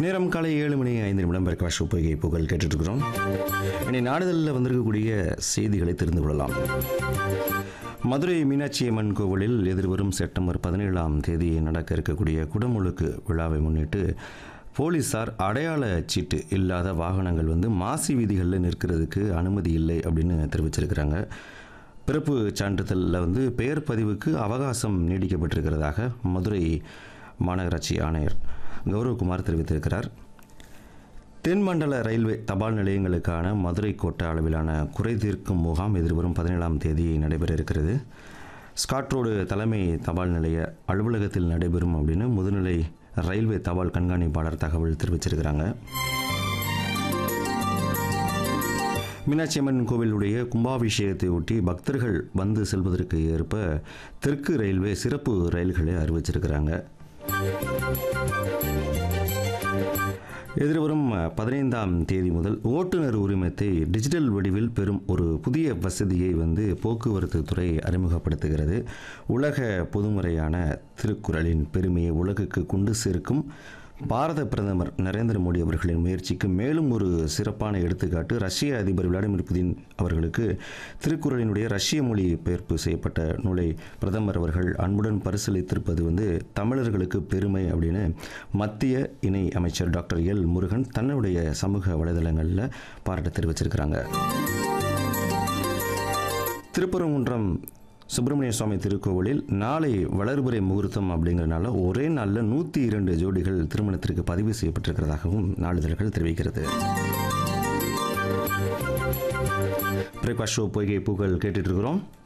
நேரம் காலை ஏழு மணி ஐந்து நிமிடம் பிரகாஷ் பொய்கை புகழ் கேட்டுட்ருக்கிறோம் இனி நாடுதலில் வந்திருக்கக்கூடிய செய்திகளை தெரிந்து கொள்ளலாம் மதுரை மீனாட்சி அம்மன் கோவிலில் எதிர்வரும் செப்டம்பர் பதினேழாம் தேதி நடக்க இருக்கக்கூடிய குடமுழுக்கு விழாவை முன்னிட்டு போலீஸார் அடையாள சீட்டு இல்லாத வாகனங்கள் வந்து மாசி வீதிகளில் நிற்கிறதுக்கு அனுமதி இல்லை அப்படின்னு தெரிவிச்சிருக்கிறாங்க பிறப்பு சான்றிதழில் வந்து பெயர் பதிவுக்கு அவகாசம் நீடிக்கப்பட்டிருக்கிறதாக மதுரை மாநகராட்சி ஆணையர் கௌரவகுமார் தெரிவித்திருக்கிறார் தென்மண்டல ரயில்வே தபால் நிலையங்களுக்கான மதுரை கோட்ட அளவிலான குறை தீர்க்கும் முகாம் எதிர்வரும் பதினேழாம் தேதி நடைபெற இருக்கிறது ஸ்காட் ரோடு தலைமை தபால் நிலைய அலுவலகத்தில் நடைபெறும் அப்படின்னு முதுநிலை ரயில்வே தபால் கண்காணிப்பாளர் தகவல் தெரிவிச்சிருக்கிறாங்க மீனாட்சி அம்மன் கோவிலுடைய கும்பாபிஷேகத்தை ஒட்டி பக்தர்கள் வந்து செல்வதற்கு ஏற்ப தெற்கு ரயில்வே சிறப்பு ரயில்களை அறிவிச்சிருக்கிறாங்க எதிர்வரும் பதினைந்தாம் தேதி முதல் ஓட்டுநர் உரிமத்தை டிஜிட்டல் வடிவில் பெறும் ஒரு புதிய வசதியை வந்து போக்குவரத்து துறை அறிமுகப்படுத்துகிறது உலக பொதுமுறையான திருக்குறளின் பெருமையை உலகுக்கு கொண்டு சேர்க்கும் பாரத பிரதமர் நரேந்திர மோடி அவர்களின் முயற்சிக்கு மேலும் ஒரு சிறப்பான எடுத்துக்காட்டு ரஷ்ய அதிபர் விளாடிமிர் புதின் அவர்களுக்கு திருக்குறளினுடைய ரஷ்ய மொழி பெயர்ப்பு செய்யப்பட்ட நூலை பிரதமர் அவர்கள் அன்புடன் பரிசீலித்திருப்பது வந்து தமிழர்களுக்கு பெருமை அப்படின்னு மத்திய இணை அமைச்சர் டாக்டர் எல் முருகன் தன்னுடைய சமூக வலைதளங்களில் பாராட்டு தெரிவிச்சிருக்கிறாங்க திருப்பரங்குன்றம் சுப்பிரமணிய சுவாமி திருக்கோவிலில் நாளை வளர்புரை முகூர்த்தம் அப்படிங்கிறனால ஒரே நாளில் நூற்றி இரண்டு ஜோடிகள் திருமணத்திற்கு பதிவு செய்யப்பட்டிருக்கிறதாகவும் நாளிதழ்கள் தெரிவிக்கிறது பிரகாஷ் ஷோ பொய்கை பூக்கள் கேட்டுட்டு இருக்கிறோம்